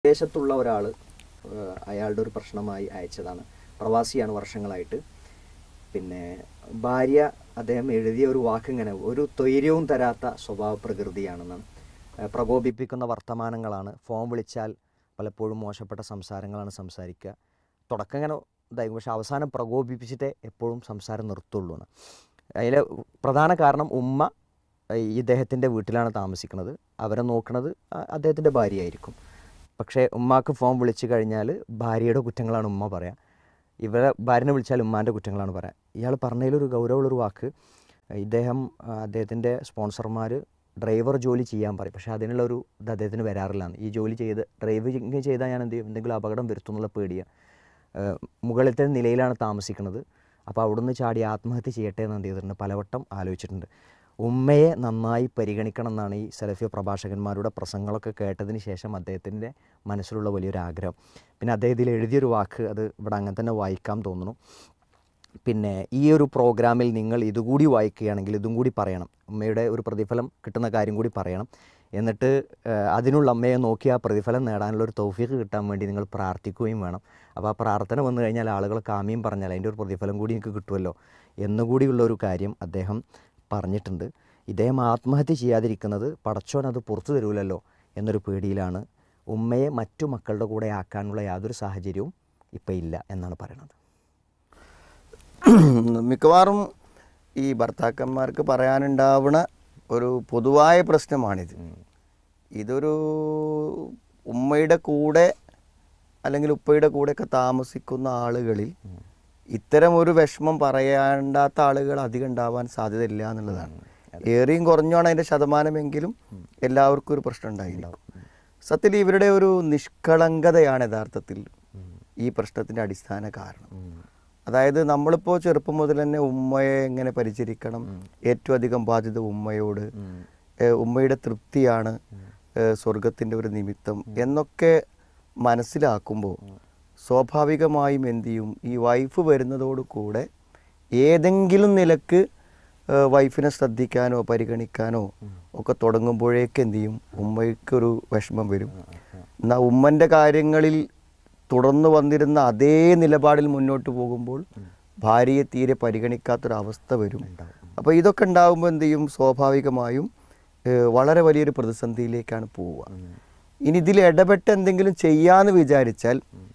വിദേശത്തുള്ള ഒരാൾ അയാളുടെ ഒരു പ്രശ്നമായി അയച്ചതാണ് പ്രവാസിയാണ് വർഷങ്ങളായിട്ട് പിന്നെ ഭാര്യ അദ്ദേഹം എഴുതിയ ഒരു വാക്ക് ഇങ്ങനെ ഒരു തൊയ്ര്യവും തരാത്ത സ്വഭാവ പ്രകൃതിയാണെന്നാണ് ഏഹ് പ്രകോപിപ്പിക്കുന്ന വർത്തമാനങ്ങളാണ് ഫോൺ വിളിച്ചാൽ പലപ്പോഴും മോശപ്പെട്ട സംസാരങ്ങളാണ് സംസാരിക്കുക തുടക്കം ഇങ്ങനെ ഇതായിരിക്കും പക്ഷെ അവസാനം പ്രകോപിപ്പിച്ചിട്ടേ എപ്പോഴും സംസാരം നിർത്തുള്ളൂ എന്ന് അതിലെ പ്രധാന കാരണം ഉമ്മ ഈ ഇദ്ദേഹത്തിൻ്റെ വീട്ടിലാണ് താമസിക്കുന്നത് അവരെ നോക്കുന്നത് അ- അദ്ദേഹത്തിൻ്റെ ഭാര്യയായിരിക്കും പക്ഷേ ഉമ്മാക്ക് ഫോൺ വിളിച്ചു കഴിഞ്ഞാൽ ഭാര്യയുടെ കുറ്റങ്ങളാണ് ഉമ്മ പറയാം ഇവരെ ഭാര്യനെ വിളിച്ചാൽ ഉമ്മാൻ്റെ കുറ്റങ്ങളാണ് പറയാം ഇയാൾ പറഞ്ഞതിലൊരു ഗൗരവമുള്ളൊരു വാക്ക് ഇദ്ദേഹം ആ, അദ്ദേഹത്തിൻ്റെ സ്പോൺസർമാർ ഡ്രൈവർ ജോലി ചെയ്യാൻ പറയും പക്ഷേ അതിനുള്ള ഒരു ഇത് അദ്ദേഹത്തിന് വരാറില്ലാന്ന് ഈ ജോലി ചെയ്ത് ഡ്രൈവിങ് ചെയ്താൽ ഞാൻ എന്ത് ചെയ്യും എന്തെങ്കിലും അപകടം വരുത്തും എന്നുള്ള പേടിയാണ് ഏഹ് മുകളിലത്തെ നിലയിലാണ് താമസിക്കുന്നത് അപ്പോൾ അവിടുന്ന് ചാടി ആത്മഹത്യ ചെയ്യട്ടെ എന്ന് എന്ത് ചെയ്തിട്ടുണ്ട് പലവട്ടം ആലോചിച്ചിട്ടുണ്ട് ഉമ്മയെ നന്നായി പരിഗണിക്കണം എന്നാണ് ഈ സലഫിയ പ്രഭാഷകന്മാരുടെ പ്രസംഗങ്ങളൊക്കെ കേട്ടതിന് ശേഷം അദ്ദേഹത്തിൻ്റെ മനസ്സിലുള്ള വലിയൊരു ആഗ്രഹം പിന്നെ അദ്ദേഹം ഇതിൽ എഴുതിയൊരു വാക്ക് അത് ഇവിടെ അങ്ങനെ തന്നെ വായിക്കാൻ തോന്നുന്നു പിന്നെ ഈ ഒരു പ്രോഗ്രാമിൽ നിങ്ങൾ ഇതുകൂടി വായിക്കുകയാണെങ്കിൽ ഇതും കൂടി പറയണം ഉമ്മയുടെ ഒരു പ്രതിഫലം കിട്ടുന്ന കാര്യം കൂടി പറയണം എന്നിട്ട് ഏഹ്, അതിനുള്ള അമ്മയെ നോക്കി ആ പ്രതിഫലം നേടാനുള്ള ഒരു തൗഫീഖ് കിട്ടാൻ വേണ്ടി നിങ്ങൾ പ്രാർത്ഥിക്കുകയും വേണം അപ്പോൾ ആ പ്രാർത്ഥന വന്നു കഴിഞ്ഞാൽ ആളുകൾ കാമ്യം പറഞ്ഞാൽ അതിൻ്റെ ഒരു പ്രതിഫലം കൂടി നിങ്ങൾക്ക് കിട്ടുമല്ലോ എന്നുകൂടിയുള്ള ഒരു കാര്യം അദ്ദേഹം പറഞ്ഞിട്ടുണ്ട് ഇദ്ദേഹം ആത്മഹത്യ ചെയ്യാതിരിക്കുന്നത് പടച്ചോൻ അത് പുറത്തു തരൂലല്ലോ എന്നൊരു പേടിയിലാണ് ഉമ്മയെ മറ്റു മക്കളുടെ കൂടെ ആക്കാനുള്ള യാതൊരു സാഹചര്യവും ഇപ്പം ഇല്ല എന്നാണ് പറയുന്നത് മിക്കവാറും ഈ ഭർത്താക്കന്മാർക്ക് പറയാനുണ്ടാവുന്ന ഒരു പൊതുവായ പ്രശ്നമാണിത് ഇതൊരു ഉമ്മയുടെ കൂടെ അല്ലെങ്കിൽ ഉപ്പയുടെ കൂടെയൊക്കെ താമസിക്കുന്ന ആളുകളിൽ ഇത്തരം ഒരു വിഷമം പറയാണ്ടാത്ത ആളുകൾ അധികം ഉണ്ടാവാൻ സാധ്യതയില്ല എന്നുള്ളതാണ് ഏറിയും കുറഞ്ഞാണ് അതിൻ്റെ ശതമാനമെങ്കിലും എല്ലാവർക്കും ഒരു പ്രശ്നം ഉണ്ടായിരിക്കും സത്യത്തിൽ ഇവരുടെ ഒരു നിഷ്കളങ്കതയാണ് യഥാർത്ഥത്തിൽ ഈ പ്രശ്നത്തിൻ്റെ അടിസ്ഥാന കാരണം അതായത് നമ്മളിപ്പോൾ ചെറുപ്പം മുതൽ തന്നെ ഉമ്മയെ എങ്ങനെ പരിചരിക്കണം ഏറ്റവും അധികം ബാധ്യത ഉമ്മയോട് ഏഹ് ഉമ്മയുടെ തൃപ്തിയാണ് ഏഹ് സ്വർഗത്തിൻ്റെ ഒരു നിമിത്തം എന്നൊക്കെ മനസ്സിലാക്കുമ്പോൾ സ്വാഭാവികമായും എന്ത് ചെയ്യും ഈ വൈഫ് വരുന്നതോട് കൂടെ ഏതെങ്കിലും നിലക്ക് ഏഹ് വൈഫിനെ ശ്രദ്ധിക്കാനോ പരിഗണിക്കാനോ ഒക്കെ തുടങ്ങുമ്പോഴേക്ക് എന്ത് ചെയ്യും ഉമ്മയ്ക്കൊരു വിഷമം വരും എന്നാൽ ഉമ്മൻ്റെ കാര്യങ്ങളിൽ തുടർന്ന് വന്നിരുന്ന അതേ നിലപാടിൽ മുന്നോട്ട് പോകുമ്പോൾ ഭാര്യയെ തീരെ പരിഗണിക്കാത്തൊരവസ്ഥ വരും അപ്പോൾ ഇതൊക്കെ ഉണ്ടാകുമ്പോൾ എന്ത് ചെയ്യും സ്വാഭാവികമായും ഏഹ് വളരെ വലിയൊരു പ്രതിസന്ധിയിലേക്കാണ് പോവുക ഇനി ഇതിൽ ഇടപെട്ട് എന്തെങ്കിലും ചെയ്യാന്ന് വിചാരിച്ചാൽ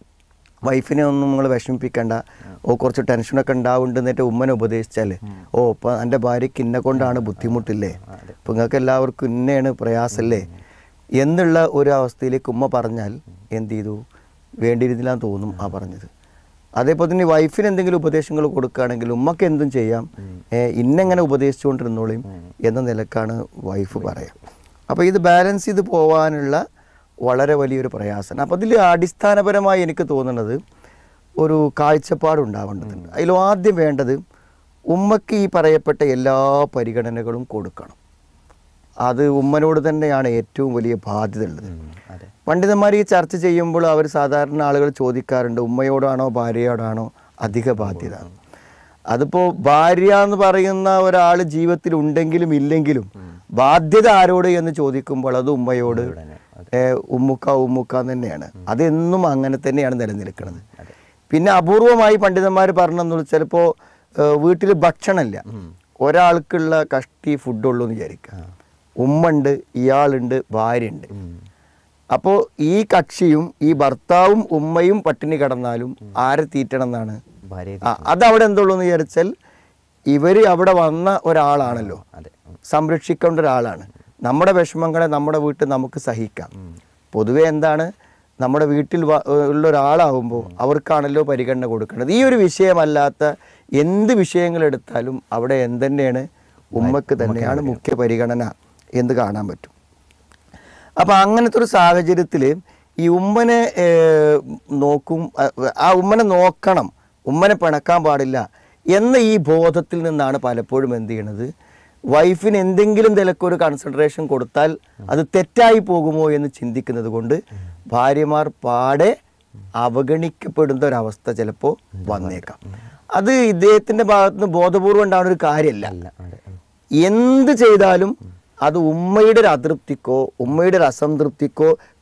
വൈഫിനെ ഒന്നും നിങ്ങൾ വിഷമിപ്പിക്കണ്ട ഓ കുറച്ച് ടെൻഷനൊക്കെ ഉണ്ടാവുന്നുണ്ട് എന്നിട്ട് ഉമ്മനെ ഉപദേശിച്ചാൽ ഓ ഇപ്പം എൻ്റെ ഭാര്യയ്ക്ക് ഇന്നെ കൊണ്ടാണ് ബുദ്ധിമുട്ടില്ലേ ഇപ്പം നിങ്ങൾക്ക് എല്ലാവർക്കും ഇന്നയാണ് പ്രയാസമല്ലേ എന്നുള്ള ഒരു അവസ്ഥയിലേക്ക് ഉമ്മ പറഞ്ഞാൽ എന്ത് ചെയ്തു വേണ്ടിയിരുന്നില്ലാന്ന് തോന്നും ആ പറഞ്ഞത് അതേപോലെ തന്നെ വൈഫിന് എന്തെങ്കിലും ഉപദേശങ്ങൾ കൊടുക്കുകയാണെങ്കിൽ ഉമ്മക്ക് എന്തും ചെയ്യാം ഏ, ഇന്നെങ്ങനെ ഉപദേശിച്ചുകൊണ്ടിരുന്നോളിയും എന്ന നിലക്കാണ് വൈഫ് പറയാം അപ്പോൾ ഇത് ബാലൻസ് ചെയ്ത് പോകാനുള്ള വളരെ വലിയൊരു പ്രയാസമാണ് അപ്പോൾ ഇതിൽ അടിസ്ഥാനപരമായി എനിക്ക് തോന്നുന്നത് ഒരു കാഴ്ചപ്പാട് ഉണ്ടാവേണ്ടതുണ്ട് അതിൽ ആദ്യം വേണ്ടത് ഉമ്മക്ക് ഈ പറയപ്പെട്ട എല്ലാ പരിഗണനകളും കൊടുക്കണം അത് ഉമ്മനോട് തന്നെയാണ് ഏറ്റവും വലിയ ബാധ്യത ഉള്ളത് അതെ പണ്ഡിതന്മാർ ഈ ചർച്ച ചെയ്യുമ്പോൾ അവർ സാധാരണ ആളുകൾ ചോദിക്കാറുണ്ട് ഉമ്മയോടാണോ ഭാര്യയോടാണോ അധിക ബാധ്യത അതിപ്പോൾ ഭാര്യ എന്ന് പറയുന്ന ഒരാൾ ജീവിതത്തിൽ ഉണ്ടെങ്കിലും ഇല്ലെങ്കിലും ബാധ്യത ആരോട് എന്ന് ചോദിക്കുമ്പോൾ അത് ഉമ്മയോട് ഏ, ഉമ്മുക്ക ഉമ്മുക്ക എന്ന് തന്നെയാണ് അതെന്നും അങ്ങനെ തന്നെയാണ് നിലനിൽക്കുന്നത് പിന്നെ അപൂർവമായി പണ്ഡിതന്മാർ പറഞ്ഞെന്ന് ചിലപ്പോൾ വീട്ടിൽ ഭക്ഷണമില്ല ഒരാൾക്കുള്ള കഷ്ടി ഫുഡുള്ളൂ എന്ന് വിചാരിക്കുക ഉമ്മ ഉണ്ട് ഇയാളുണ്ട് ഭാര്യയുണ്ട് അപ്പോൾ ഈ കക്ഷിയും ഈ ഭർത്താവും ഉമ്മയും പട്ടിണി കിടന്നാലും ആരെ തീറ്റണം എന്നാണ് ഭാര്യ ആ അതവിടെ എന്തുള്ളൂ എന്ന് വിചാരിച്ചാൽ ഇവർ അവിടെ വന്ന ഒരാളാണല്ലോ അതെ സംരക്ഷിക്കേണ്ട ഒരാളാണ് നമ്മുടെ വിഷമങ്ങളെ നമ്മുടെ വീട്ടിൽ നമുക്ക് സഹിക്കാം പൊതുവെ എന്താണ് നമ്മുടെ വീട്ടിൽ വ- ഉള്ള ഒരാളാവുമ്പോൾ അവർക്കാണല്ലോ പരിഗണന കൊടുക്കേണ്ടത് ഈ ഒരു വിഷയമല്ലാത്ത എന്ത് വിഷയങ്ങൾ എടുത്താലും അവിടെ എന്തെന്നെയാണ് ഉമ്മക്ക് തന്നെയാണ് മുഖ്യ പരിഗണന എന്ന് കാണാൻ പറ്റും അപ്പം അങ്ങനത്തെ ഒരു സാഹചര്യത്തിൽ ഈ ഉമ്മനെ ഏർ, നോക്കും അ- ആ ഉമ്മനെ നോക്കണം ഉമ്മനെ പിണക്കാൻ പാടില്ല എന്ന ഈ ബോധത്തിൽ നിന്നാണ് പലപ്പോഴും എന്ത് ചെയ്യണത് വൈഫിന് എന്തെങ്കിലും നിലക്കൊരു കൺസിഡറേഷൻ കൊടുത്താൽ അത് തെറ്റായി പോകുമോ എന്ന് ചിന്തിക്കുന്നത് കൊണ്ട് ഭാര്യമാർ പാടെ അവഗണിക്കപ്പെടുന്ന ഒരവസ്ഥ ചിലപ്പോൾ വന്നേക്കാം അത് ഇദ്ദേഹത്തിൻ്റെ ഭാഗത്തുനിന്ന് ബോധപൂർവം ഉണ്ടാവുന്ന ഒരു കാര്യമല്ല അല്ല അതെ ഉം. എന്ത് ചെയ്താലും അത് ഉമ്മയുടെ ഒരു അതൃപ്തിക്കോ ഉമ്മയുടെ ഒരു അസംതൃപ്തിക്കോ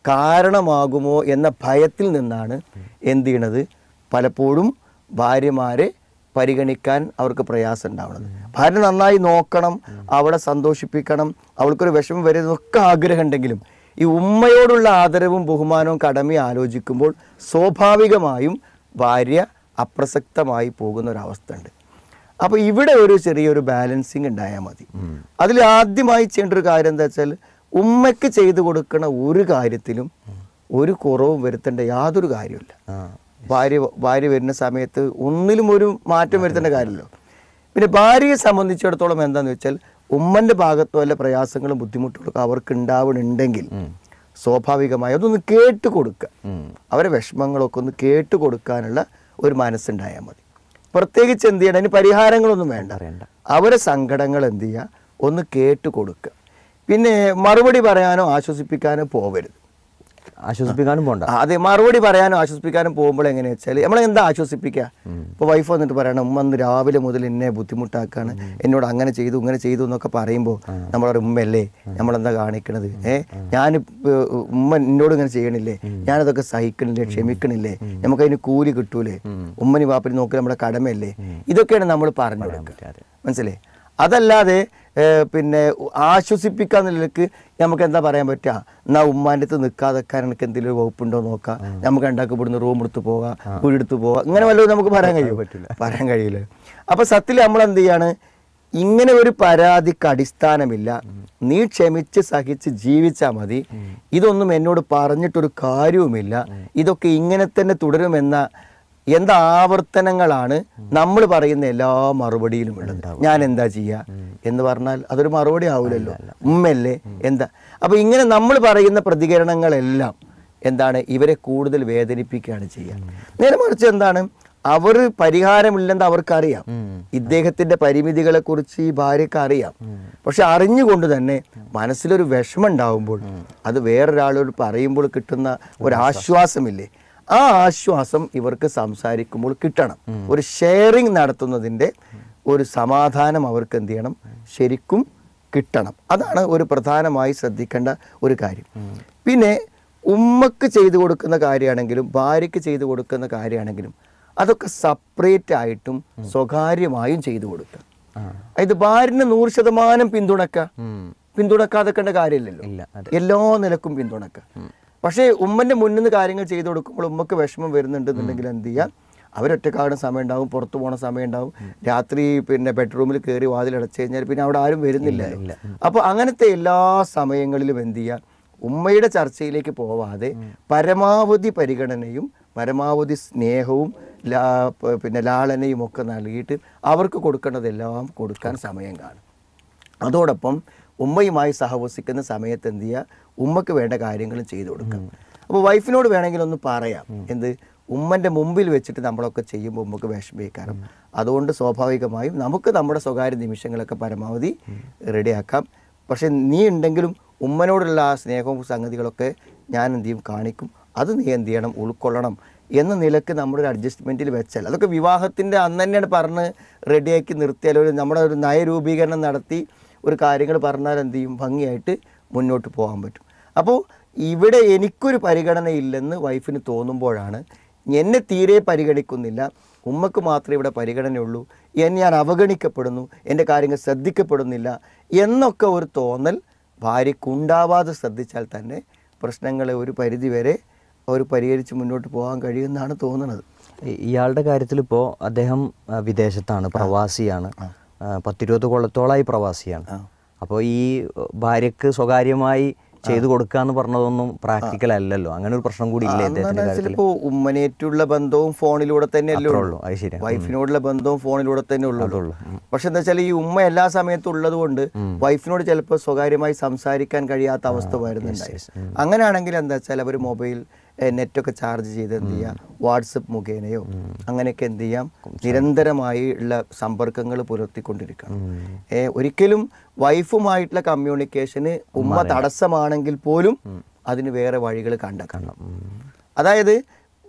കാരണമാകുമോ എന്ന ഭയത്തിൽ നിന്നാണ് എന്ത് ചെയ്യണത് പലപ്പോഴും ഭാര്യമാരെ പരിഗണിക്കാൻ അവർക്ക് പ്രയാസം ഉണ്ടാവുന്നത് ഭാര്യ നന്നായി നോക്കണം അവളെ സന്തോഷിപ്പിക്കണം അവൾക്കൊരു വിഷമം വരുന്നതൊക്കെ ആഗ്രഹം ഉണ്ടെങ്കിലും ഈ ഉമ്മയോടുള്ള ആദരവും ബഹുമാനവും കടമയും ആലോചിക്കുമ്പോൾ സ്വാഭാവികമായും ഭാര്യ അപ്രസക്തമായി പോകുന്ന ഒരവസ്ഥ ഉണ്ട് അപ്പോൾ ഇവിടെ ഒരു ചെറിയൊരു ബാലൻസിങ് ഉണ്ടായാൽ മതി അതിൽ ആദ്യമായി ചെയ്യേണ്ട ഒരു കാര്യം എന്താ വെച്ചാൽ ഉമ്മയ്ക്ക് ചെയ്തു കൊടുക്കുന്ന ഒരു കാര്യത്തിലും ഒരു കുറവും വരുത്തേണ്ട യാതൊരു കാര്യമില്ല ആ ഭാര്യ ഭാര്യ വരുന്ന സമയത്ത് ഒന്നിലും ഒരു മാറ്റം വരുത്തേണ്ട കാര്യമല്ലോ പിന്നെ ഭാര്യയെ സംബന്ധിച്ചിടത്തോളം എന്താന്ന് വെച്ചാൽ ഉമ്മൻ്റെ ഭാഗത്തോ വല്ല പ്രയാസങ്ങളും ബുദ്ധിമുട്ടുകളൊക്കെ അവർക്ക് ഉണ്ടാവണുണ്ടെങ്കിൽ സ്വാഭാവികമായി അതൊന്ന് കേട്ട് കൊടുക്കുക ഉം. അവരെ വിഷമങ്ങളൊക്കെ ഒന്ന് കേട്ട് കൊടുക്കാനുള്ള ഒരു മനസ്സുണ്ടായാൽ മതി പ്രത്യേകിച്ച് എന്ത് ചെയ്യണം അതിന് പരിഹാരങ്ങളൊന്നും വേണ്ട പറയണ്ട. അവരെ സങ്കടങ്ങൾ എന്ത് ചെയ്യുക ഒന്ന് കേട്ട് കൊടുക്കുക പിന്നെ മറുപടി പറയാനോ ആശ്വസിപ്പിക്കാനോ പോവരുത് ആശ്വസിപ്പിക്കാനും പോണ്ട ആ, അതെ മറുപടി പറയാനും ആശ്വസിപ്പിക്കാനും പോകുമ്പോൾ എങ്ങനെയാ വെച്ചാൽ നമ്മളെ എന്താ ആശ്വസിപ്പിക്കുക ഇപ്പോൾ വൈഫ് വന്നിട്ട് പറയണം ഉമ്മ അന്ന് രാവിലെ മുതൽ എന്നെ ബുദ്ധിമുട്ടാക്കാണ് എന്നോട് അങ്ങനെ ചെയ്തു ഇങ്ങനെ ചെയ്തു എന്നൊക്കെ പറയുമ്പോൾ നമ്മളൊരു ഉമ്മയല്ലേ നമ്മളെന്താ കാണിക്കണത് ഏ ഞാൻ ഉമ്മ എന്നോട് ഇങ്ങനെ ചെയ്യണില്ലേ ഞാനതൊക്കെ സഹിക്കണില്ലേ ക്ഷമിക്കണില്ലേ നമുക്കതിന് കൂലി കിട്ടൂലേ ഉമ്മനി വാപ്പനി നോക്കി നമ്മുടെ കടമയല്ലേ ഇതൊക്കെയാണ് നമ്മൾ പറഞ്ഞു കൊടുക്കുക അതെ. മനസ്സിലേ അതല്ലാതെ ഏഹ്, പിന്നെ ആശ്വസിപ്പിക്കാന്ന നിലക്ക് നമുക്ക് എന്താ പറയാൻ പറ്റുക എന്നാ ഉമ്മാൻ്റെ അടുത്ത് നിൽക്കാതെക്കാൻ എനിക്ക് എന്തെങ്കിലും ഒരു വകുപ്പുണ്ടോ നോക്കാം നമുക്ക് ഉണ്ടാക്കി ഇവിടുന്ന് റൂം എടുത്ത് പോകാം വീടെടുത്ത് പോകാം ഇങ്ങനെ വല്ലതും നമുക്ക് പറയാൻ കഴിയും പറയാൻ കഴിയില്ല അപ്പൊ സത്യത്തിൽ നമ്മൾ എന്ത് ചെയ്യാണ് ഇങ്ങനെ ഒരു പരാതിക്ക് അടിസ്ഥാനമില്ല നീ ക്ഷമിച്ച് സഹിച്ച് ജീവിച്ചാൽ മതി ഇതൊന്നും എന്നോട് പറഞ്ഞിട്ടൊരു കാര്യവുമില്ല ഇതൊക്കെ ഇങ്ങനെ തന്നെ തുടരുമെന്ന എന്ത് ആവർത്തനങ്ങളാണ് നമ്മൾ പറയുന്ന എല്ലാ മറുപടിയിലും ഉള്ളത് ഞാൻ എന്താ ചെയ്യുക എന്ന് പറഞ്ഞാൽ അതൊരു മറുപടി ആവില്ലല്ലോ ഉമ്മല്ലേ എന്താ അപ്പൊ ഇങ്ങനെ നമ്മൾ പറയുന്ന പ്രതികരണങ്ങളെല്ലാം എന്താണ് ഇവരെ കൂടുതൽ വേദനിപ്പിക്കുകയാണ് ചെയ്യുക നേരെ മറിച്ച് എന്താണ് അവർ പരിഹാരമില്ലെന്ന് അവർക്കറിയാം ഇദ്ദേഹത്തിന്റെ പരിമിതികളെ കുറിച്ച് ഈ ഭാര്യക്ക് അറിയാം പക്ഷെ അറിഞ്ഞുകൊണ്ട് തന്നെ മനസ്സിലൊരു വിഷമം ഉണ്ടാവുമ്പോൾ അത് വേറൊരാളോട് പറയുമ്പോൾ കിട്ടുന്ന ഒരു ആശ്വാസമില്ലേ ആ ആശ്വാസം ഇവർക്ക് സംസാരിക്കുമ്പോൾ കിട്ടണം ഒരു ഷെയറിങ് നടത്തുന്നതിൻ്റെ ഒരു സമാധാനം അവർക്ക് എന്ത് ചെയ്യണം ശരിക്കും കിട്ടണം അതാണ് ഒരു പ്രധാനമായി ശ്രദ്ധിക്കേണ്ട ഒരു കാര്യം പിന്നെ ഉമ്മക്ക് ചെയ്തു കൊടുക്കുന്ന കാര്യമാണെങ്കിലും ഭാര്യയ്ക്ക് ചെയ്തു കൊടുക്കുന്ന കാര്യമാണെങ്കിലും അതൊക്കെ സെപ്പറേറ്റ് ആയിട്ടും സ്വകാര്യമായും ചെയ്തു കൊടുക്കുക അതായത് ഭാര്യനെ നൂറ് ശതമാനം പിന്തുണക്കുക ഉം. പിന്തുണക്കാതെക്കേണ്ട കാര്യമില്ലല്ലോ ഇല്ല അതെ എല്ലാ നിലക്കും പിന്തുണക്കുക പക്ഷേ ഉമ്മന്റെ മുന്നിൽ നിന്ന് കാര്യങ്ങൾ ചെയ്തു കൊടുക്കുമ്പോൾ ഉമ്മക്ക് വിഷമം വരുന്നുണ്ടെന്നുണ്ടെങ്കിൽ എന്ത് ചെയ്യാം അവരൊറ്റക്കാടും സമയം ഉണ്ടാവും പുറത്തു പോണ സമയം ഉണ്ടാവും രാത്രി പിന്നെ ബെഡ്റൂമിൽ കയറി വാതിൽ അടച്ചു കഴിഞ്ഞാൽ പിന്നെ അവിടെ ആരും വരുന്നില്ല അപ്പോൾ അങ്ങനത്തെ എല്ലാ സമയങ്ങളിലും എന്ത് ചെയ്യുക ഉമ്മയുടെ ചർച്ചയിലേക്ക് പോവാതെ പരമാവധി പരിഗണനയും പരമാവധി സ്നേഹവും ലാ പ- പിന്നെ ലാളനയും ഒക്കെ നൽകിയിട്ട് അവർക്ക് കൊടുക്കേണ്ടതെല്ലാം കൊടുക്കാൻ സമയം കാണും അതോടൊപ്പം ഉമ്മയുമായി സഹവസിക്കുന്ന സമയത്ത് എന്ത് ചെയ്യുക ഉമ്മക്ക് വേണ്ട കാര്യങ്ങളും ചെയ്തു കൊടുക്കുക അപ്പോൾ വൈഫിനോട് വേണമെങ്കിൽ ഒന്ന് പറയാം എന്ത് ഉമ്മൻ്റെ മുമ്പിൽ വെച്ചിട്ട് നമ്മളൊക്കെ ചെയ്യുമ്പോൾ ഉമ്മക്ക് വിഷമിക്കാനും അതുകൊണ്ട് സ്വാഭാവികമായും നമുക്ക് നമ്മുടെ സ്വകാര്യ നിമിഷങ്ങളൊക്കെ പരമാവധി റെഡിയാക്കാം പക്ഷെ നീ ഉണ്ടെങ്കിലും ഉമ്മനോടുള്ള ആ സ്നേഹവും സംഗതികളൊക്കെ ഞാൻ എന്ത് ചെയ്യും കാണിക്കും അത് നീ എന്ത് ചെയ്യണം ഉൾക്കൊള്ളണം എന്ന നിലക്ക് നമ്മുടെ ഒരു അഡ്ജസ്റ്റ്മെൻറ്റിൽ വെച്ചാൽ അതൊക്കെ വിവാഹത്തിൻ്റെ അന്ന് തന്നെയാണ് പറഞ്ഞ് റെഡിയാക്കി നിർത്തിയാൽ ഒരു നമ്മുടെ ഒരു നയരൂപീകരണം നടത്തി ഒരു കാര്യങ്ങൾ പറഞ്ഞാൽ എന്ത് ചെയ്യും ഭംഗിയായിട്ട് മുന്നോട്ട് പോകാൻ പറ്റും അപ്പോൾ ഇവിടെ എനിക്കൊരു പരിഗണന ഇല്ലെന്ന് വൈഫിന് തോന്നുമ്പോഴാണ് എന്നെ തീരെ പരിഗണിക്കുന്നില്ല ഉമ്മക്ക് മാത്രമേ ഇവിടെ പരിഗണനയുള്ളൂ എന്നെ ഞാൻ അവഗണിക്കപ്പെടുന്നു എൻ്റെ കാര്യങ്ങൾ ശ്രദ്ധിക്കപ്പെടുന്നില്ല എന്നൊക്കെ ഒരു തോന്നൽ ഭാര്യയ്ക്കുണ്ടാവാതെ ശ്രദ്ധിച്ചാൽ തന്നെ പ്രശ്നങ്ങളെ ഒരു പരിധി വരെ ഒരു പരിഹരിച്ച് മുന്നോട്ട് പോകാൻ കഴിയുമെന്നാണ് തോന്നുന്നത് ഇ- ഇയാളുടെ കാര്യത്തിൽ ഇപ്പോൾ അദ്ദേഹം ആ, വിദേശത്താണ് പ്രവാസിയാണ് ആ, പത്തിരുപത് കൊല്ലത്തോളായി പ്രവാസിയാണ് അപ്പോൾ ഈ ഏഹ്, ഭാര്യക്ക് സ്വകാര്യമായി ചെയ്തു കൊടുക്കുക എന്ന് പറഞ്ഞതൊന്നും പ്രാക്ടിക്കൽ അല്ലല്ലോ അങ്ങനെ ഒരു പ്രശ്നം കൂടി ഇല്ലേ അദ്ദേഹത്തിന്റെ കാര്യത്തിൽ ചിലപ്പോൾ ഉമ്മനേറ്റുള്ള ബന്ധവും ഫോണിലൂടെ തന്നെയല്ലേ അത്രേ ഉള്ളൂ ഉള്ളൂ അത് ശരിയാണ് വൈഫിനോടുള്ള ബന്ധവും ഫോണിലൂടെ തന്നെ ഉള്ളൂ അതുള്ളൂ. പക്ഷെ എന്താ വെച്ചാൽ ഈ ഉമ്മ എല്ലാ സമയത്തും ഉള്ളത് കൊണ്ട് വൈഫിനോട് ചിലപ്പോൾ സ്വകാര്യമായി സംസാരിക്കാൻ കഴിയാത്ത അവസ്ഥ വരുന്നുണ്ടായി അങ്ങനെയാണെങ്കിൽ എന്താ വെച്ചാൽ അവർ മൊബൈൽ നെറ്റൊക്കെ ചാർജ് ചെയ്ത് എന്ത് ചെയ്യാം വാട്സപ്പ് മുഖേനയോ അങ്ങനെയൊക്കെ എന്ത് ചെയ്യാം നിരന്തരമായി ഉള്ള സമ്പർക്കങ്ങൾ പുലർത്തിക്കൊണ്ടിരിക്കണം ഏ, ഒരിക്കലും വൈഫുമായിട്ടുള്ള കമ്മ്യൂണിക്കേഷന് ഉമ്മ തടസ്സമാണെങ്കിൽ പോലും അതിന് വേറെ വഴികൾ കണ്ടെത്തണം ഉം. അതായത്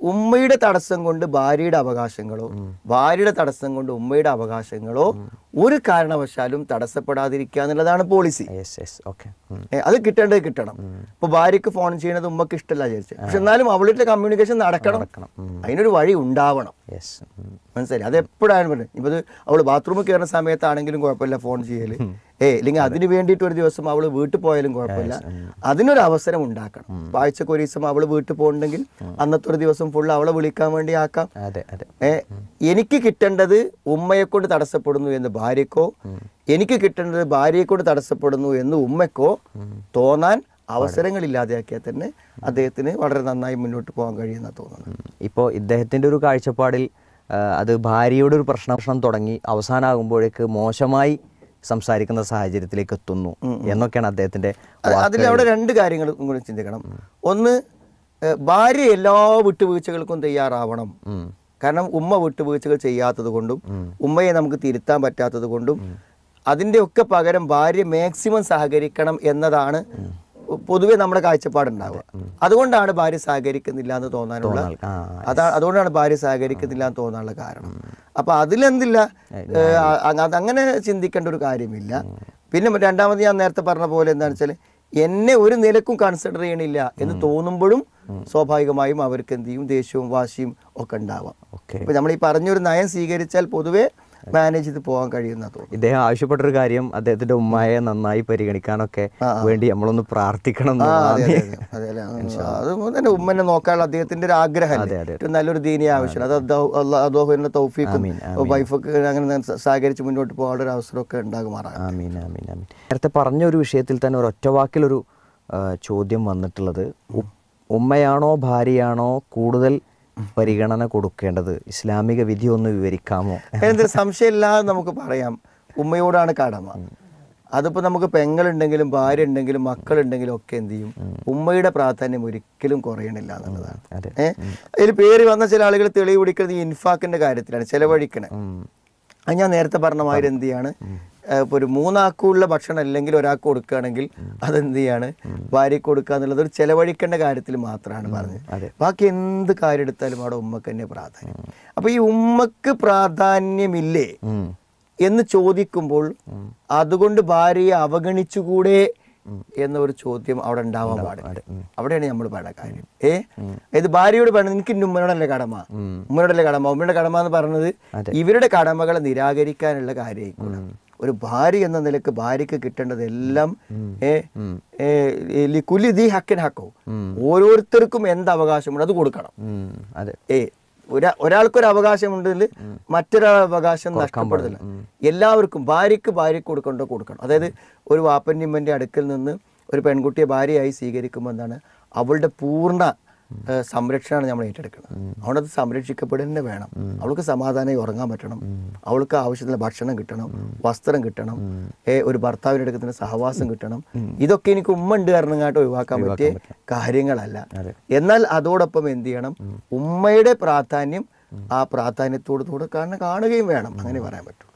ഉമ്മയുടെ തടസ്സം കൊണ്ട് ഭാര്യയുടെ അവകാശങ്ങളോ ഭാര്യയുടെ തടസ്സം കൊണ്ട് ഉമ്മയുടെ അവകാശങ്ങളോ ഒരു കാരണവശാലും തടസ്സപ്പെടാതിരിക്കുക എന്നുള്ളതാണ് പോളിസി യെസ് യെസ് ഓക്കെ ഏ, അത് കിട്ടേണ്ടത് കിട്ടണം ഇപ്പൊ ഭാര്യക്ക് ഫോൺ ചെയ്യണത് ഉമ്മക്ക് ഇഷ്ടമല്ല വിചാരിച്ചു പക്ഷെ എന്നാലും അവളുടെ കമ്മ്യൂണിക്കേഷൻ നടക്കണം അതിനൊരു വഴി ഉണ്ടാവണം യെസ് മനസ്സിലായി അത് എപ്പോഴാണ് പറയുന്നത് ഇപ്പൊ ഇത് അവള് ബാത്റൂമിൽ കയറുന്ന സമയത്താണെങ്കിലും കുഴപ്പമില്ല ഫോൺ ചെയ്യല് ഏ ഇല്ലെങ്കിൽ അതിന് വേണ്ടിയിട്ട് ഒരു ദിവസം അവള് വീട്ടിൽ പോയാലും കുഴപ്പമില്ല അതിനൊരു അവസരം ഉണ്ടാക്കണം ഇപ്പൊ ആഴ്ചക്ക് ഒരു ദിവസം അവള് വീട്ടിൽ പോകണമെങ്കിൽ അന്നത്തെ ഒരു ദിവസം ഫുള്ള് അവളെ വിളിക്കാൻ വേണ്ടി ആക്കാം അതെ അതെ ഏ എനിക്ക് കിട്ടേണ്ടത് ഉമ്മയെ കൊണ്ട് തടസ്സപ്പെടുന്നു എന്ന് ഭാര്യക്കോ എനിക്ക് കിട്ടേണ്ടത് ഭാര്യയെ കൊണ്ട് തടസ്സപ്പെടുന്നു എന്ന് ഉമ്മക്കോ തോന്നാൻ അവസരങ്ങൾ ഇല്ലാതെയാക്കിയാൽ തന്നെ അദ്ദേഹത്തിന് വളരെ നന്നായി മുന്നോട്ട് പോകാൻ കഴിയുന്ന തോന്നുന്നു ഇപ്പോൾ ഇദ്ദേഹത്തിൻ്റെ ഒരു കാഴ്ചപ്പാടിൽ ആ, അത് ഭാര്യയുടെ ഒരു പ്രശ്ന പ്രശ്നം തുടങ്ങി അവസാനമാകുമ്പോഴേക്ക് മോശമായി സംസാരിക്കുന്ന സാഹചര്യത്തിലേക്ക് എത്തുന്നു എന്നൊക്കെയാണ് അദ്ദേഹത്തിൻ്റെ അത് അതിൽ അവിടെ രണ്ട് കാര്യങ്ങൾ കൂടി ചിന്തിക്കണം ഒന്ന് ഏഹ്, ഭാര്യ എല്ലാ വിട്ടുവീഴ്ചകൾക്കും തയ്യാറാവണം കാരണം ഉമ്മ വിട്ടുവീഴ്ചകൾ ചെയ്യാത്തത് കൊണ്ടും ഉമ്മയെ നമുക്ക് തിരുത്താൻ പറ്റാത്തത് കൊണ്ടും അതിൻ്റെ ഒക്കെ പകരം ഭാര്യ മാക്സിമം സഹകരിക്കണം എന്നതാണ് പൊതുവെ നമ്മുടെ കാഴ്ചപ്പാടുണ്ടാവുക അതുകൊണ്ടാണ് ഭാര്യ സഹകരിക്കുന്നില്ല എന്ന് തോന്നാനുള്ള ആ, അതാ അതുകൊണ്ടാണ് ഭാര്യ സഹകരിക്കുന്നില്ല എന്ന് തോന്നാനുള്ള കാരണം അപ്പൊ അതിലെന്തില്ല ഏഹ്, അ- അത് അങ്ങനെ ചിന്തിക്കേണ്ട ഒരു കാര്യമില്ല പിന്നെ രണ്ടാമത് ഞാൻ നേരത്തെ പറഞ്ഞ പോലെ എന്താണെന്ന് വെച്ചാൽ എന്നെ ഒരു നിലക്കും കൺസിഡർ ചെയ്യണില്ല എന്ന് തോന്നുമ്പോഴും സ്വാഭാവികമായും അവർക്ക് എന്ത് ചെയ്യും ദേഷ്യവും വാശിയും ഒക്കെ ഉണ്ടാവാം ഓക്കെ ഇപ്പൊ നമ്മൾ ഈ പറഞ്ഞൊരു നയം സ്വീകരിച്ചാൽ പൊതുവെ മാനേജ് ചെയ്ത് പോകാൻ കഴിയുന്ന തോന്നുന്നു ഇദ്ദേഹം ആവശ്യപ്പെട്ടൊരു കാര്യം അദ്ദേഹത്തിന്റെ ഉമ്മയെ നന്നായി പരിഗണിക്കാനൊക്കെ വേണ്ടി നമ്മളൊന്ന് പ്രാർത്ഥിക്കണം ആ, അതെ, എന്നുള്ളതാണ്. അതെ, അതെ. അതെ, അത് തന്നെ ഉമ്മനെ നോക്കാനുള്ള അദ്ദേഹത്തിന്റെ ഒരു ആഗ്രഹം അതെ, അതെ. ഏറ്റവും നല്ലൊരു ദീനി ആവശ്യമാണ് അത് അദ്ദാഹു- അല്ലാ- അദ്ദാഹുവിന്റെ തൗഫീഖും ആമീൻ, വൈഫൊക്കെ അങ്ങനെ സ- സഹകരിച്ച് മുന്നോട്ട് പോകാനുള്ള ഒരു അവസരമൊക്കെ ഉണ്ടാകുമാറാണ് ആമീൻ ആമീൻ ആമീൻ നേരത്തെ പറഞ്ഞ ഒരു വിഷയത്തിൽ തന്നെ ഒരു ഒറ്റവാക്കിലൊരു ആ, ചോദ്യം വന്നിട്ടുള്ളത് ഉ- ഉമ്മയാണോ ഭാര്യയാണോ കൂടുതൽ പരിഗണന കൊടുക്കേണ്ടത് ഇസ്ലാമിക വിധി ഒന്ന് വിവരിക്കാമോ എന്തൊരു സംശയമില്ലാതെ നമുക്ക് പറയാം ഉമ്മയോടാണ് കടമ അതിപ്പോ നമുക്ക് പെങ്ങളുണ്ടെങ്കിലും ഭാര്യ ഉണ്ടെങ്കിലും മക്കളുണ്ടെങ്കിലും ഒക്കെ എന്ത് ചെയ്യും ഉമ്മയുടെ പ്രാധാന്യം ഒരിക്കലും കുറയണില്ല എന്നുള്ളതാണ് അതെ. ഏഹ് അതിൽ പേര് വന്ന ചില ആളുകൾ തെളിവ് പിടിക്കുന്നത് ഈ ഇൻഫാക്കിന്റെ കാര്യത്തിലാണ് ചെലവഴിക്കണേ ഉം. അത് ഞാൻ നേരത്തെ പറഞ്ഞ മാതിരി എന്ത് ചെയ്യാണ് ഏഹ് ഇപ്പൊ ഒരു മൂന്നാൾക്കുള്ള ഭക്ഷണം അല്ലെങ്കിൽ ഒരാൾക്ക് കൊടുക്കുകയാണെങ്കിൽ അതെന്ത് ചെയ്യാണ് ഭാര്യയ്ക്ക് കൊടുക്കുക എന്നുള്ളത് ഒരു ചെലവഴിക്കേണ്ട കാര്യത്തിൽ മാത്രമാണ് പറഞ്ഞത് അതെ. ബാക്കി എന്ത് കാര്യം എടുത്താലും അവിടെ ഉമ്മക്ക് തന്നെ പ്രാധാന്യം അപ്പൊ ഈ ഉമ്മക്ക് പ്രാധാന്യമില്ലേ ഉം. എന്ന് ചോദിക്കുമ്പോൾ അതുകൊണ്ട് ഭാര്യയെ അവഗണിച്ചുകൂടെ എന്ന ഒരു ചോദ്യം അവിടെ ഉണ്ടാവാൻ പാടില്ല അവിടെയാണ് നമ്മൾ പറയണ കാര്യം ഏ ഇത് ഭാര്യയോട് പറയുന്നത് എനിക്ക് ഇന്ന് ഉമ്മനോടല്ലേ കടമ ഉമ്മനോടല്ലേ കടമ ഉമ്മയുടെ കടമ എന്ന് പറഞ്ഞത് ഇവരുടെ കടമകളെ നിരാകരിക്കാനുള്ള കാര്യമായിക്കൂടാ ഒരു ഭാര്യ എന്ന നിലക്ക് ഭാര്യക്ക് കിട്ടേണ്ടതെല്ലാം ഏ ഏ, ഈ കുലി ദി ഹക്കൻ ഹക്കോ ഓരോരുത്തർക്കും എന്ത് അവകാശമുണ്ട് അത് കൊടുക്കണം ഉം. അതെ ഏ ഒരാ ഒരാൾക്കൊരു അവകാശമുണ്ടെങ്കിൽ മറ്റൊരാൾ അവകാശം നഷ്ടപ്പെടുന്നില്ല എല്ലാവർക്കും ഭാര്യയ്ക്ക് ഭാര്യയ്ക്ക് കൊടുക്കേണ്ട കൊടുക്കണം അതായത് ഒരു വാപ്പന്യമ്മൻ്റെ അടുക്കൽ നിന്ന് ഒരു പെൺകുട്ടിയെ ഭാര്യയായി സ്വീകരിക്കുമ്പോൾ എന്താണ് അവളുടെ പൂർണ്ണ ഏഹ്, സംരക്ഷണമാണ് നമ്മൾ ഏറ്റെടുക്കുന്നത് അതുകൊണ്ട് അത് സംരക്ഷിക്കപ്പെടുക തന്നെ വേണം അവൾക്ക് സമാധാനമായി ഉറങ്ങാൻ പറ്റണം അവൾക്ക് ആവശ്യത്തിന് ഭക്ഷണം കിട്ടണം വസ്ത്രം കിട്ടണം ഏ ഒരു ഭർത്താവിൻ്റെ അടുക്കത്തിന് സഹവാസം കിട്ടണം ഇതൊക്കെ എനിക്ക് ഉമ്മ ഉണ്ട് കാരണം ഇങ്ങോട്ട് ഒഴിവാക്കാൻ പറ്റിയ കാര്യങ്ങളല്ല എന്നാൽ അതോടൊപ്പം എന്ത് ചെയ്യണം ഉമ്മയുടെ പ്രാധാന്യം ആ പ്രാധാന്യത്തോട് കൂടെ കാരണം കാണുകയും വേണം അങ്ങനെ പറയാൻ പറ്റും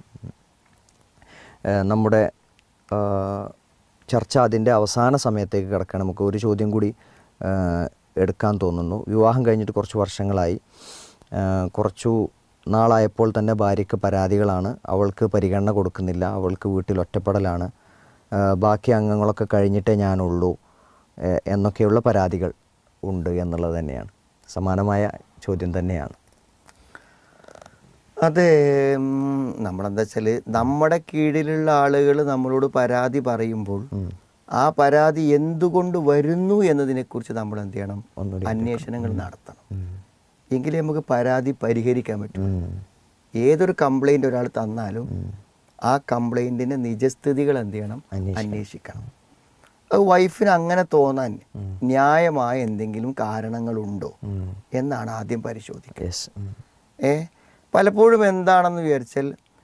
ഏഹ് നമ്മുടെ ആഹ് ചർച്ച അതിൻ്റെ അവസാന സമയത്തേക്ക് കിടക്കണം നമുക്ക് ഒരു ചോദ്യം കൂടി ആഹ് എടുക്കാൻ തോന്നുന്നു വിവാഹം കഴിഞ്ഞിട്ട് കുറച്ച് വർഷങ്ങളായി ആഹ് കുറച്ചു നാളായപ്പോൾ തന്നെ ഭാര്യയ്ക്ക് പരാതികളാണ് അവൾക്ക് പരിഗണന കൊടുക്കുന്നില്ല അവൾക്ക് വീട്ടിൽ ഒറ്റപ്പെടലാണ് ആഹ് ബാക്കി അംഗങ്ങളൊക്കെ കഴിഞ്ഞിട്ടേ ഞാനുള്ളൂ ഏഹ് എന്നൊക്കെയുള്ള പരാതികൾ ഉണ്ട് എന്നുള്ളത് തന്നെയാണ് സമാനമായ ചോദ്യം തന്നെയാണ് അതെ ഉം, നമ്മളെന്താ വെച്ചാല് നമ്മുടെ കീഴിലുള്ള ആളുകൾ നമ്മളോട് പരാതി പറയുമ്പോൾ ആ പരാതി എന്തുകൊണ്ട് വരുന്നു എന്നതിനെ കുറിച്ച് നമ്മൾ എന്ത് ചെയ്യണം അന്വേഷണങ്ങൾ നടത്തണം എങ്കിലേ നമുക്ക് പരാതി പരിഹരിക്കാൻ പറ്റും ഏതൊരു കംപ്ലൈന്റ് ഒരാൾ തന്നാലും ആ കംപ്ലൈന്റിന്റെ നിജസ്ഥിതികൾ എന്ത് ചെയ്യണം അന്വേഷിക്കണം അത് വൈഫിന് അങ്ങനെ തോന്നാൻ ന്യായമായ എന്തെങ്കിലും കാരണങ്ങളുണ്ടോ എന്നാണ് ആദ്യം പരിശോധിക്കുക യെസ് ഏ പലപ്പോഴും എന്താണെന്ന് വിചാരിച്ചാൽ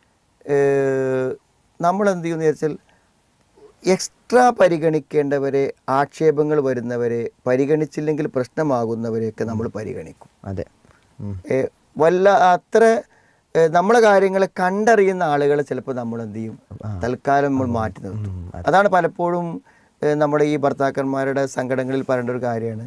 നമ്മൾ എന്ത് ചെയ്യുമെന്ന് വിചാരിച്ചാൽ എക്സ്ട്രാ പരിഗണിക്കേണ്ടവരെ ആക്ഷേപങ്ങൾ വരുന്നവരെ പരിഗണിച്ചില്ലെങ്കിൽ പ്രശ്നമാകുന്നവരെയൊക്കെ നമ്മൾ പരിഗണിക്കും അതെ ഉം. ഏ, വല്ല അത്ര ഏ, നമ്മളെ കാര്യങ്ങളെ കണ്ടറിയുന്ന ആളുകളെ ചിലപ്പോൾ നമ്മൾ എന്ത് ചെയ്യും തൽക്കാലം നമ്മൾ മാറ്റി നിർത്തും അതാണ് പലപ്പോഴും ഏ, നമ്മുടെ ഈ ഭർത്താക്കന്മാരുടെ സങ്കടങ്ങളിൽ പറയേണ്ട ഒരു കാര്യമാണ്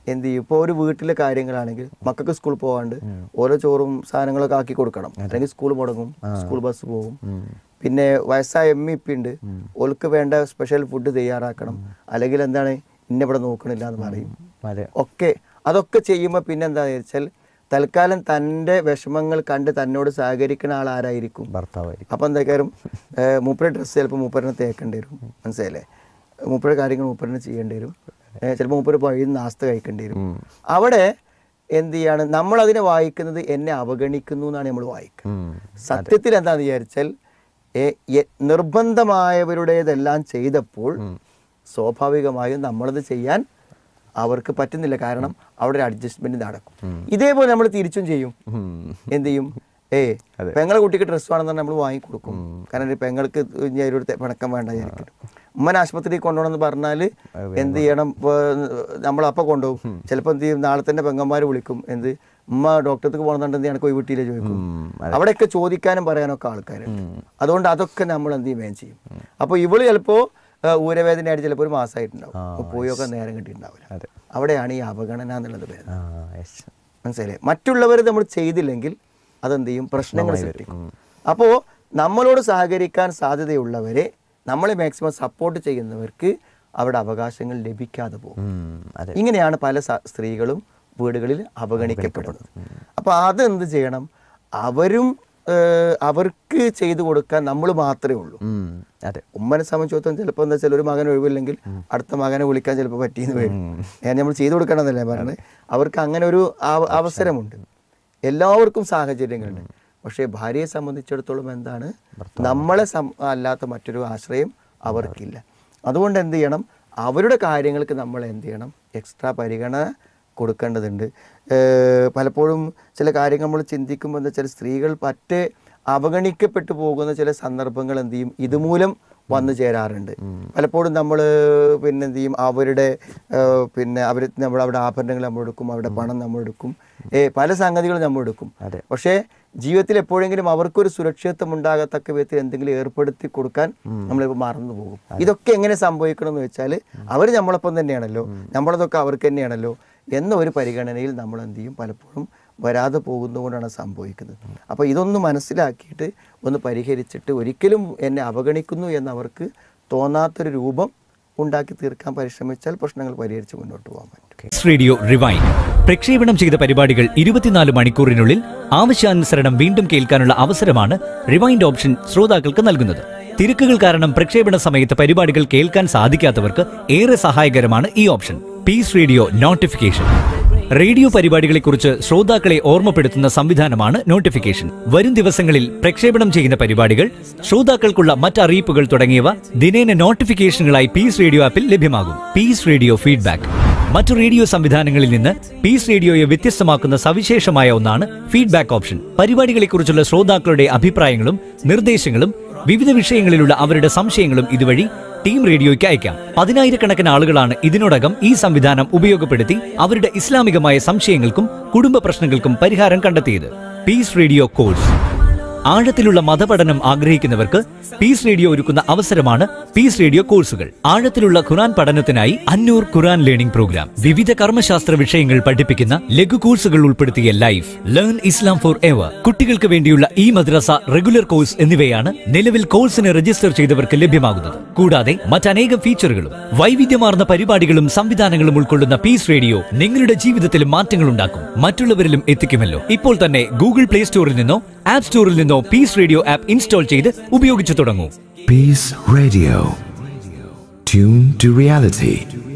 എന്ത് ചെയ്യും ഇപ്പോൾ ഒരു വീട്ടിലെ കാര്യങ്ങളാണെങ്കിൽ മക്കൾക്ക് സ്കൂളിൽ പോകാണ്ട് ഓരോ ചോറും സാധനങ്ങളൊക്കെ ആക്കി കൊടുക്കണം അല്ലെങ്കിൽ സ്കൂൾ മുടങ്ങും സ്കൂൾ ബസ് പോകും പിന്നെ വയസ്സായ എം ഇ ഉണ്ട് ഓൾക്ക് വേണ്ട സ്പെഷ്യൽ ഫുഡ് തയ്യാറാക്കണം അല്ലെങ്കിൽ എന്താണ് ഇന്ന ഇവിടെ നോക്കണില്ല എന്ന് പറയും അതെ ഒക്കെ അതൊക്കെ ചെയ്യുമ്പോൾ പിന്നെ എന്താ വെച്ചാൽ തൽക്കാലം തൻ്റെ വിഷമങ്ങൾ കണ്ട് തന്നോട് സഹകരിക്കുന്ന ആൾ ആരായിരിക്കും ഭർത്താവായിരിക്കും അപ്പം എന്തായാലും മൂപ്പര ഡ്രസ്സ് ചിലപ്പോൾ മൂപ്പരനെ തേക്കേണ്ടി വരും മനസ്സിലായില്ലേ മൂപ്പര കാര്യങ്ങൾ മൂപ്പരനെ ചെയ്യേണ്ടി വരും ചിലപ്പോൾ മൂപ്പര് വഴി നാസ്ത കഴിക്കേണ്ടി വരും അവിടെ എന്ത് ചെയ്യാണ് നമ്മൾ അതിനെ വായിക്കുന്നത് എന്നെ അവഗണിക്കുന്നു എന്നാണ് നമ്മൾ വായിക്കുന്നത് ഉം. സത്യത്തിൽ എന്താണെന്ന് വിചാരിച്ചാൽ എ- എ- നിർബന്ധമായവരുടേതെല്ലാം ചെയ്തപ്പോൾ സ്വാഭാവികമായും നമ്മളത് ചെയ്യാൻ അവർക്ക് പറ്റുന്നില്ല കാരണം അവിടെ ഒരു അഡ്ജസ്റ്റ്മെന്റ് നടക്കും ഇതേപോലെ നമ്മൾ തിരിച്ചും ചെയ്യും ഉം. എന്ത് ചെയ്യും ഏ പെങ്ങളെ കുട്ടിക്ക് ഡ്രസ്സ് വേണമെന്ന് നമ്മൾ വാങ്ങിക്കൊടുക്കും കാരണം ഒരു പെങ്ങൾക്ക് ഇനി ഒരു തെ- പിണക്കം വേണ്ട വിചാരിക്കും ഉമ്മനെ ആശുപത്രിയിൽ കൊണ്ടുപോകണമെന്ന് പറഞ്ഞാൽ എന്ത് ചെയ്യണം നമ്മളപ്പം കൊണ്ടുപോകും ചിലപ്പോൾ എന്ത് ചെയ്യും നാളെ തന്നെ പെങ്ങന്മാർ വിളിക്കും എന്ത് ഉമ്മ ഡോക്ടർക്ക് പോകണമെന്നുണ്ടെങ്കിൽ എനിക്ക് പോയി വീട്ടിലേ ചോദിക്കും അവിടെയൊക്കെ ചോദിക്കാനും പറയാനൊക്കെ ആൾക്കാരുണ്ട് അതുകൊണ്ട് അതൊക്കെ നമ്മൾ എന്ത് ചെയ്യും വേഗം ചെയ്യും അപ്പോൾ ഇവള് ചിലപ്പോൾ ഊരവേദനയായിട്ട് ചിലപ്പോൾ ഒരു മാസമായിട്ടുണ്ടാവും അപ്പോൾ പോയൊക്കെ നേരം കിട്ടിയിട്ടുണ്ടാവില്ല അതെ. അവിടെയാണ് ഈ അവഗണന എന്നുള്ളത് വരുന്നത് ആ യെസ് മനസ്സിലായില്ലേ മറ്റുള്ളവർ നമ്മൾ ചെയ്തില്ലെങ്കിൽ അതെന്ത് ചെയ്യും പ്രശ്നങ്ങൾ സൃഷ്ടിക്കും അപ്പോൾ നമ്മളോട് സഹകരിക്കാൻ സാധ്യതയുള്ളവരെ നമ്മളെ മാക്സിമം സപ്പോർട്ട് ചെയ്യുന്നവർക്ക് അവിടെ അവകാശങ്ങൾ ലഭിക്കാതെ പോകും ഉം. അതെ ഇങ്ങനെയാണ് പല സ- സ്ത്രീകളും വീടുകളിൽ അവഗണിക്കപ്പെടുന്നത് അപ്പോൾ അതെന്ത് ചെയ്യണം അവരും ഏഹ്, അവർക്ക് ചെയ്തു കൊടുക്കാൻ നമ്മൾ മാത്രമേ ഉള്ളൂ ഉം. അതെ ഉമ്മനെ സംബന്ധിച്ചിടത്തോളം ചിലപ്പോൾ എന്താ വെച്ചാൽ ഒരു മകൻ ഒഴിവില്ലെങ്കിൽ അടുത്ത മകനെ വിളിക്കാൻ ചിലപ്പോൾ പറ്റിയെന്ന് വരും ഞാൻ നമ്മൾ ചെയ്തു കൊടുക്കണമെന്നല്ലേ പറഞ്ഞത് അവർക്ക് അങ്ങനെ ഒരു അവ- അവസരമുണ്ട് എല്ലാവർക്കും സാഹചര്യങ്ങളുണ്ട് പക്ഷേ ഭാര്യയെ സംബന്ധിച്ചിടത്തോളം എന്താണ് നമ്മളെ സം- അല്ലാത്ത മറ്റൊരു ആശ്രയം അവർക്കില്ല അതുകൊണ്ട് എന്ത് ചെയ്യണം അവരുടെ കാര്യങ്ങൾക്ക് നമ്മൾ എന്ത് ചെയ്യണം എക്സ്ട്രാ പരിഗണന കൊടുക്കേണ്ടതുണ്ട് ഏഹ് പലപ്പോഴും ചില കാര്യങ്ങൾ നമ്മൾ ചിന്തിക്കുമ്പോൾ എന്താ വെച്ചാൽ സ്ത്രീകൾ പറ്റേ അവഗണിക്കപ്പെട്ടു പോകുന്ന ചില സന്ദർഭങ്ങൾ എന്ത് ചെയ്യും ഇതുമൂലം വന്നു ചേരാറുണ്ട് പലപ്പോഴും നമ്മൾ പിന്നെ എന്ത് ചെയ്യും അവരുടെ ഏഹ് പിന്നെ അവർ നമ്മൾ അവിടെ ആഭരണങ്ങൾ നമ്മൾ എടുക്കും അവരുടെ പണം നമ്മൾ എടുക്കും ഏ പല സംഗതികളും നമ്മൾ എടുക്കും അതെ. പക്ഷേ ജീവിതത്തിൽ എപ്പോഴെങ്കിലും അവർക്കൊരു സുരക്ഷിതത്വം ഉണ്ടാകത്തക്ക വിധത്തിൽ എന്തെങ്കിലും ഏർപ്പെടുത്തി കൊടുക്കാൻ നമ്മളിപ്പോൾ മറന്നു പോകും ഇതൊക്കെ എങ്ങനെ സംഭവിക്കണം എന്ന് വെച്ചാൽ അവർ നമ്മളൊപ്പം തന്നെയാണല്ലോ നമ്മളതൊക്കെ അവർക്ക് തന്നെയാണല്ലോ എന്ന ഒരു പരിഗണനയിൽ നമ്മൾ എന്ത് ചെയ്യും പലപ്പോഴും വരാതെ പോകുന്നതുകൊണ്ടാണ് സംഭവിക്കുന്നത് അപ്പോൾ ഇതൊന്ന് മനസ്സിലാക്കിയിട്ട് ഒന്ന് പരിഹരിച്ചിട്ട് ഒരിക്കലും എന്നെ അവഗണിക്കുന്നു എന്നവർക്ക് തോന്നാത്തൊരു രൂപം ഉണ്ടാക്കി തീർക്കാൻ പരിശ്രമിച്ചാൽ പ്രശ്നങ്ങൾ പരിഹരിച്ച് മുന്നോട്ട് പോകാൻ പറ്റും എക്സ് റേഡിയോ റിവൈൻ പ്രക്ഷേപണം ചെയ്ത പരിപാടികൾ ഇരുപത്തിനാല് മണിക്കൂറിനുള്ളിൽ ആവശ്യാനുസരണം വീണ്ടും കേൾക്കാനുള്ള അവസരമാണ് റിവൈൻഡ് ഓപ്ഷൻ ശ്രോതാക്കൾക്ക് നൽകുന്നത് തിരക്കുകൾ കാരണം പ്രക്ഷേപണ സമയത്ത് പരിപാടികൾ കേൾക്കാൻ സാധിക്കാത്തവർക്ക് ഏറെ സഹായകരമാണ് ഈ option peace radio notification radio പരിപാടികളെക്കുറിച്ച് ശ്രോതാക്കളെ ഓർമ്മപ്പെടുത്തുന്ന സംവിധാനമാണ് നോട്ടിഫിക്കേഷൻ വരും ദിവസങ്ങളിൽ പ്രക്ഷേപണം ചെയ്യുന്ന പരിപാടികൾ ശ്രോതാക്കൾക്കുള്ള മറ്ററിയിപ്പുകൾ തുടങ്ങിയവ ദിനേന നോട്ടിഫിക്കേഷനുകളായി പീസ് റേഡിയോ ആപ്പിൽ ലഭ്യമാകും പീസ് റേഡിയോ ഫീഡ്ബാക്ക് മറ്റു റേഡിയോ സംവിധാനങ്ങളിൽ നിന്ന് പീസ് റേഡിയോയെ വ്യത്യസ്തമാക്കുന്ന സവിശേഷമായ ഒന്നാണ് ഫീഡ്ബാക്ക് ഓപ്ഷൻ പരിപാടികളെക്കുറിച്ചുള്ള ശ്രോതാക്കളുടെ അഭിപ്രായങ്ങളും നിർദ്ദേശങ്ങളും വിവിധ വിഷയങ്ങളിലുള്ള അവരുടെ സംശയങ്ങളും ഇതുവഴി ടീം റേഡിയോയ്ക്ക് അയക്കാം പതിനായിരക്കണക്കിന് ആളുകളാണ് ഇതിനോടകം ഈ സംവിധാനം ഉപയോഗപ്പെടുത്തി അവരുടെ ഇസ്ലാമികമായ സംശയങ്ങൾക്കും കുടുംബ പ്രശ്നങ്ങൾക്കും പരിഹാരം കണ്ടെത്തിയത് പീസ് റേഡിയോ കോഴ്സ് ആഴത്തിലുള്ള മതപഠനം ആഗ്രഹിക്കുന്നവർക്ക് പീസ് റേഡിയോ ഒരുക്കുന്ന അവസരമാണ് പീസ് റേഡിയോ കോഴ്സുകൾ ആഴത്തിലുള്ള ഖുറാൻ പഠനത്തിനായി അന്നൂർ ഖുറാൻ ലേണിംഗ് പ്രോഗ്രാം വിവിധ കർമ്മശാസ്ത്ര വിഷയങ്ങൾ പഠിപ്പിക്കുന്ന ലഘു കോഴ്സുകൾ ഉൾപ്പെടുത്തിയ life learn Islam forever കുട്ടികൾക്ക് വേണ്ടിയുള്ള ഈ മദ്രസ റെഗുലർ കോഴ്സ് എന്നിവയാണ് നിലവിൽ കോഴ്സിന് രജിസ്റ്റർ ചെയ്തവർക്ക് ലഭ്യമാകുന്നത് കൂടാതെ മറ്റനേകം ഫീച്ചറുകളും വൈവിധ്യമാർന്ന പരിപാടികളും സംവിധാനങ്ങളും ഉൾക്കൊള്ളുന്ന പീസ് റേഡിയോ നിങ്ങളുടെ ജീവിതത്തിൽ മാറ്റങ്ങൾ ഉണ്ടാക്കും മറ്റുള്ളവരിലും എത്തിക്കുമല്ലോ ഇപ്പോൾ തന്നെ ഗൂഗിൾ പ്ലേ സ്റ്റോറിൽ നിന്നോ ആപ്പ് സ്റ്റോറിൽ നിന്നോ പീസ് റേഡിയോ ആപ്പ് ഇൻസ്റ്റാൾ ചെയ്ത് ഉപയോഗിച്ചു തുടങ്ങൂ Peace Radio. Tune to reality.